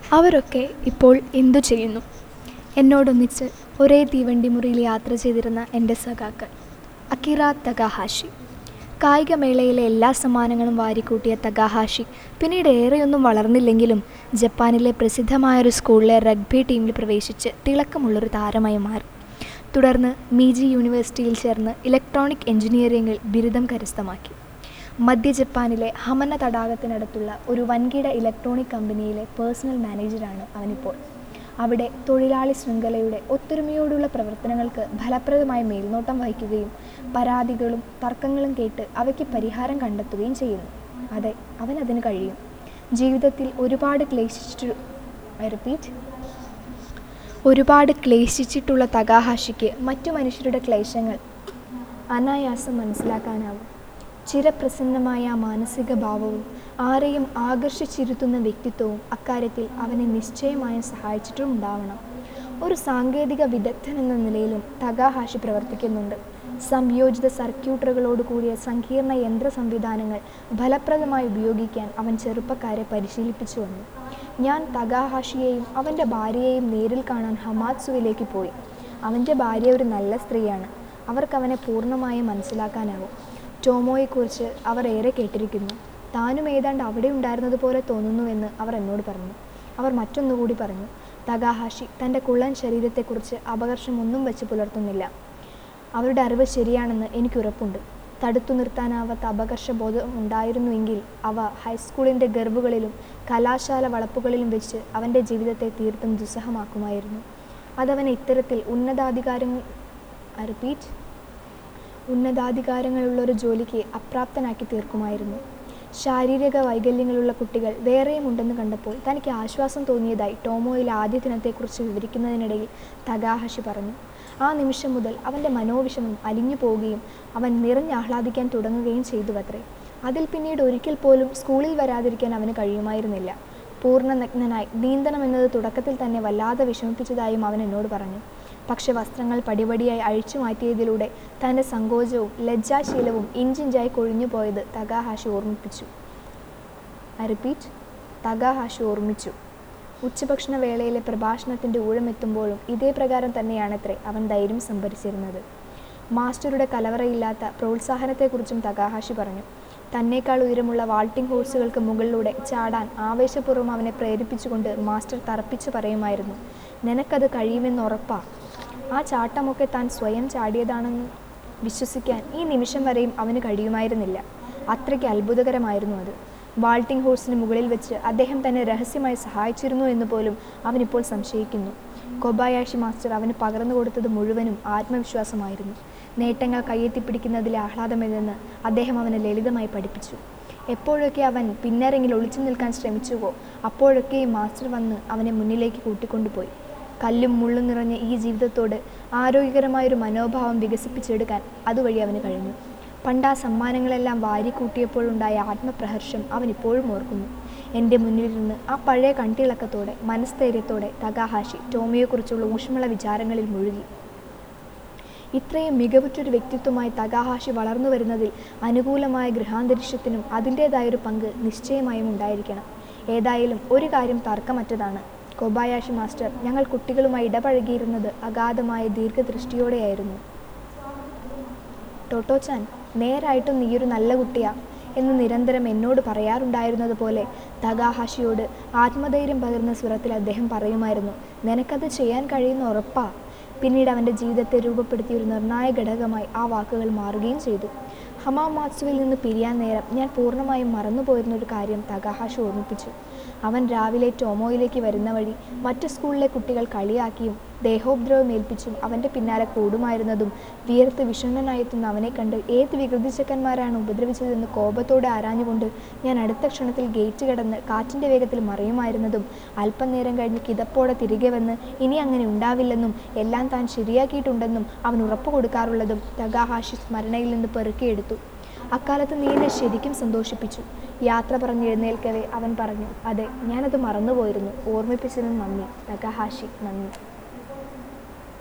അവരൊക്കെ ഇപ്പോൾ എന്തു ചെയ്യുന്നു എന്നോടൊന്നിച്ച് ഒരേ തീവണ്ടി മുറിയിൽ യാത്ര ചെയ്തിരുന്ന എൻ്റെ സഖാക്കൾ അക്കിറ തകാഹാഷി കായികമേളയിലെ എല്ലാ സമ്മാനങ്ങളും വാരിക്കൂട്ടിയ തകാഹാഷി പിന്നീട് ഏറെയൊന്നും വളർന്നില്ലെങ്കിലും ജപ്പാനിലെ പ്രസിദ്ധമായൊരു സ്കൂളിലെ റഗ്ബി ടീമിൽ പ്രവേശിച്ച് തിളക്കമുള്ളൊരു താരമായി മാറി തുടർന്ന് മീജി യൂണിവേഴ്സിറ്റിയിൽ ചേർന്ന് ഇലക്ട്രോണിക് എഞ്ചിനീയറിംഗിൽ ബിരുദം കരസ്ഥമാക്കി മധ്യ ജപ്പാനിലെ ഹമന തടാകത്തിനടുത്തുള്ള ഒരു വൻകിട ഇലക്ട്രോണിക് കമ്പനിയിലെ പേഴ്സണൽ മാനേജറാണ് അവനിപ്പോൾ അവിടെ തൊഴിലാളി ശൃംഖലയുടെ ഒത്തൊരുമയോടുള്ള പ്രവർത്തനങ്ങൾക്ക് ഫലപ്രദമായ മേൽനോട്ടം വഹിക്കുകയും പരാതികളും തർക്കങ്ങളും കേട്ട് അവയ്ക്ക് പരിഹാരം കണ്ടെത്തുകയും ചെയ്യുന്നു അതെ അവനതിന് കഴിയും ജീവിതത്തിൽ ഒരുപാട് ക്ലേശിച്ചിട്ടു റിപ്പീറ്റ് ഒരുപാട് ക്ലേശിച്ചിട്ടുള്ള തകാഹാഷിക്ക് മറ്റു മനുഷ്യരുടെ ക്ലേശങ്ങൾ അനായാസം മനസ്സിലാക്കാനാവും ചിരപ്രസന്നമായ ആ മാനസിക ഭാവവും ആരെയും ആകർഷിച്ചിരുത്തുന്ന വ്യക്തിത്വവും അക്കാര്യത്തിൽ അവനെ നിശ്ചയമായും സഹായിച്ചിട്ടുമുണ്ടാവണം ഒരു സാങ്കേതിക വിദഗ്ധൻ എന്ന നിലയിലും തകാഹാഷി പ്രവർത്തിക്കുന്നുണ്ട് സംയോജിത സർക്യൂട്ടറുകളോട് കൂടിയ സങ്കീർണ യന്ത്ര സംവിധാനങ്ങൾ ഫലപ്രദമായി ഉപയോഗിക്കാൻ അവൻ ചെറുപ്പക്കാരെ പരിശീലിപ്പിച്ചു വന്നു ഞാൻ തകാഹാഷിയെയും അവൻ്റെ ഭാര്യയെയും നേരിൽ കാണാൻ ഹമാത്സുവിലേക്ക് പോയി അവൻ്റെ ഭാര്യ ഒരു നല്ല സ്ത്രീയാണ് അവർക്ക് അവനെ പൂർണ്ണമായും മനസ്സിലാക്കാനാവും ടോമോയെക്കുറിച്ച് അവർ ഏറെ കേട്ടിരിക്കുന്നു താനും ഏതാണ്ട് അവിടെ ഉണ്ടായിരുന്നത് പോലെ തോന്നുന്നുവെന്ന് അവർ എന്നോട് പറഞ്ഞു അവർ മറ്റൊന്നുകൂടി പറഞ്ഞു തകാഹാഷി തൻ്റെ കുള്ളൻ ശരീരത്തെക്കുറിച്ച് അപകർഷമൊന്നും വെച്ച് പുലർത്തുന്നില്ല അവരുടെ അറിവ് ശരിയാണെന്ന് എനിക്കുറപ്പുണ്ട് തടുത്തു നിർത്താനാവാത്ത അപകർഷബോധം ഉണ്ടായിരുന്നുവെങ്കിൽ അവ ഹൈസ്കൂളിൻ്റെ ഗർവുകളിലും കലാശാല വളപ്പുകളിലും വെച്ച് അവൻ്റെ ജീവിതത്തെ തീർത്തും ദുസ്സഹമാക്കുമായിരുന്നു അതവനെ ഇത്തരത്തിൽ ഉന്നതാധികാരങ്ങൾ റിപ്പീറ്റ് ഉന്നതാധികാരങ്ങളുള്ള ഒരു ജോലിക്ക് അപ്രാപ്തനാക്കി തീർക്കുമായിരുന്നു ശാരീരിക വൈകല്യങ്ങളുള്ള കുട്ടികൾ വേറെയും ഉണ്ടെന്ന് കണ്ടപ്പോൾ തനിക്ക് ആശ്വാസം തോന്നിയതായി ടോമോയിലെ ആദ്യ ദിനത്തെക്കുറിച്ച് വിവരിക്കുന്നതിനിടയിൽ തകാഹഷി പറഞ്ഞു ആ നിമിഷം മുതൽ അവൻ്റെ മനോവിഷമം അലിഞ്ഞു പോവുകയും അവൻ നിറഞ്ഞാഹ്ലാദിക്കാൻ തുടങ്ങുകയും ചെയ്തുവത്രേ അതിൽ പിന്നീട് ഒരിക്കൽ പോലും സ്കൂളിൽ വരാതിരിക്കാൻ അവന് കഴിയുമായിരുന്നില്ല പൂർണ്ണ നഗ്നനായി നീന്തണമെന്നത് തുടക്കത്തിൽ തന്നെ വല്ലാതെ വിഷമിപ്പിച്ചതായും അവൻ എന്നോട് പറഞ്ഞു പക്ഷെ വസ്ത്രങ്ങൾ പടിപടിയായി അഴിച്ചു മാറ്റിയതിലൂടെ തൻ്റെ സങ്കോചവും ലജ്ജാശീലവും ഇഞ്ചിഞ്ചായി കൊഴിഞ്ഞു പോയത് തകാഹാഷി ഓർമ്മിപ്പിച്ചു ഐ റിപ്പീറ്റ് തകാഹാഷി ഓർമ്മിച്ചു ഉച്ചഭക്ഷണ വേളയിലെ പ്രഭാഷണത്തിൻ്റെ ഊഴമെത്തുമ്പോഴും ഇതേ പ്രകാരം തന്നെയാണത്രേ അവൻ ധൈര്യം സംഭരിച്ചിരുന്നത് മാസ്റ്ററുടെ കലവറയില്ലാത്ത പ്രോത്സാഹനത്തെക്കുറിച്ചും തകാഹാഷി പറഞ്ഞു തന്നേക്കാൾ ഉയരമുള്ള വാൾട്ടിംഗ് ഹോഴ്സുകൾക്ക് മുകളിലൂടെ ചാടാൻ ആവേശപൂർവ്വം അവനെ പ്രേരിപ്പിച്ചുകൊണ്ട് മാസ്റ്റർ തറപ്പിച്ചു പറയുമായിരുന്നു നിനക്കത് കഴിയുമെന്ന് ഉറപ്പാ ആ ചാട്ടമൊക്കെ താൻ സ്വയം ചാടിയതാണെന്ന് വിശ്വസിക്കാൻ ഈ നിമിഷം വരെയും അവന് കഴിയുമായിരുന്നില്ല അത്രയ്ക്ക് അത്ഭുതകരമായിരുന്നു അത് വാൾട്ടിംഗ് ഹോഴ്സിന് മുകളിൽ വെച്ച് അദ്ദേഹം തന്നെ രഹസ്യമായി സഹായിച്ചിരുന്നു എന്ന് പോലും അവനിപ്പോൾ സംശയിക്കുന്നു കൊബായാഷി മാസ്റ്റർ അവന് പകർന്നു കൊടുത്തത് മുഴുവനും ആത്മവിശ്വാസമായിരുന്നു നേട്ടങ്ങൾ കയ്യെത്തിപ്പിടിക്കുന്നതിലെ ആഹ്ലാദമെന്ന് അദ്ദേഹം അവനെ ലളിതമായി പഠിപ്പിച്ചു എപ്പോഴൊക്കെ അവൻ പിന്നരങ്ങിൽ ഒളിച്ചു നിൽക്കാൻ ശ്രമിച്ചുവോ അപ്പോഴൊക്കെ ഈ മാസ്റ്റർ വന്ന് അവനെ മുന്നിലേക്ക് കൂട്ടിക്കൊണ്ടുപോയി കല്ലും മുള്ളും നിറഞ്ഞ ഈ ജീവിതത്തോട് ആരോഗ്യകരമായൊരു മനോഭാവം വികസിപ്പിച്ചെടുക്കാൻ അതുവഴി അവന് കഴിഞ്ഞു പണ്ട് ആ സമ്മാനങ്ങളെല്ലാം വാരിക്കൂട്ടിയപ്പോഴുണ്ടായ ആത്മപ്രഹർഷം അവൻ ഇപ്പോഴും ഓർക്കുന്നു എൻ്റെ മുന്നിലിരുന്ന് ആ പഴയ കണ്ടിളക്കത്തോടെ മനസ്ഥൈര്യത്തോടെ തകാഹാഷി ടോമിയെക്കുറിച്ചുള്ള ഊഷ്മള വിചാരങ്ങളിൽ മുഴുകി ഇത്രയും മികവുറ്റൊരു വ്യക്തിത്വമായി തകാഹാഷി വളർന്നു വരുന്നതിൽ അനുകൂലമായ ഗൃഹാന്തരീക്ഷത്തിനും അതിൻ്റേതായൊരു പങ്ക് നിശ്ചയമായും ഉണ്ടായിരിക്കണം ഏതായാലും ഒരു കാര്യം തർക്കമറ്റതാണ് കൊബായാഷി മാസ്റ്റർ ഞങ്ങൾ കുട്ടികളുമായി ഇടപഴകിയിരുന്നത് അഗാധമായ ദീർഘദൃഷ്ടിയോടെയായിരുന്നു ടോട്ടോച്ചാൻ നേരായിട്ടും നീയൊരു നല്ല കുട്ടിയാ എന്ന് നിരന്തരം എന്നോട് പറയാറുണ്ടായിരുന്നത് പോലെ തകാഹാഷിയോട് ആത്മധൈര്യം പകർന്ന സ്വരത്തിൽ അദ്ദേഹം പറയുമായിരുന്നു നിനക്കത് ചെയ്യാൻ കഴിയുന്ന ഉറപ്പാ പിന്നീട് അവൻ്റെ ജീവിതത്തെ രൂപപ്പെടുത്തിയ ഒരു നിർണായക ഘടകമായി ആ വാക്കുകൾ മാറുകയും ചെയ്തു ഹമാമാത്സുവിൽ നിന്ന് പിരിയാൻ നേരം ഞാൻ പൂർണ്ണമായും മറന്നുപോയിരുന്ന ഒരു കാര്യം തകാഹാഷി ഓർമ്മിപ്പിച്ചു അവൻ രാവിലെ ടോമോയിലേക്ക് വരുന്ന വഴി മറ്റു സ്കൂളിലെ കുട്ടികൾ കളിയാക്കിയും ദേഹോപദ്രവം ഏൽപ്പിച്ചും അവൻ്റെ പിന്നാലെ കൂടുമായിരുന്നതും വിയർത്ത് വിഷണ്ണനായെത്തുന്ന അവനെ കണ്ട് ഏത് വികൃതിച്ചക്കന്മാരാണ് ഉപദ്രവിച്ചതെന്ന് കോപത്തോടെ ആരാഞ്ഞുകൊണ്ട് ഞാൻ അടുത്ത ക്ഷണത്തിൽ ഗേറ്റ് കടന്ന് കാറ്റിൻ്റെ വേഗത്തിൽ മറിയുമായിരുന്നതും അല്പനേരം കഴിഞ്ഞ് കിതപ്പോടെ തിരികെ വന്ന് ഇനി അങ്ങനെ ഉണ്ടാവില്ലെന്നും എല്ലാം താൻ ശരിയാക്കിയിട്ടുണ്ടെന്നും അവൻ ഉറപ്പു കൊടുക്കാറുള്ളതും തകാഹാഷി സ്മരണയിൽ നിന്ന് പെറുക്കിയെടുത്തു അക്കാലത്ത് നീ എന്നെ ശരിക്കും സന്തോഷിപ്പിച്ചു യാത്ര പറഞ്ഞ് എഴുന്നേൽക്കവേ അവൻ പറഞ്ഞു അതെ ഞാനത് മറന്നുപോയിരുന്നു ഓർമ്മിപ്പിച്ചതിന് നന്ദി തകാഹാഷി നന്ദി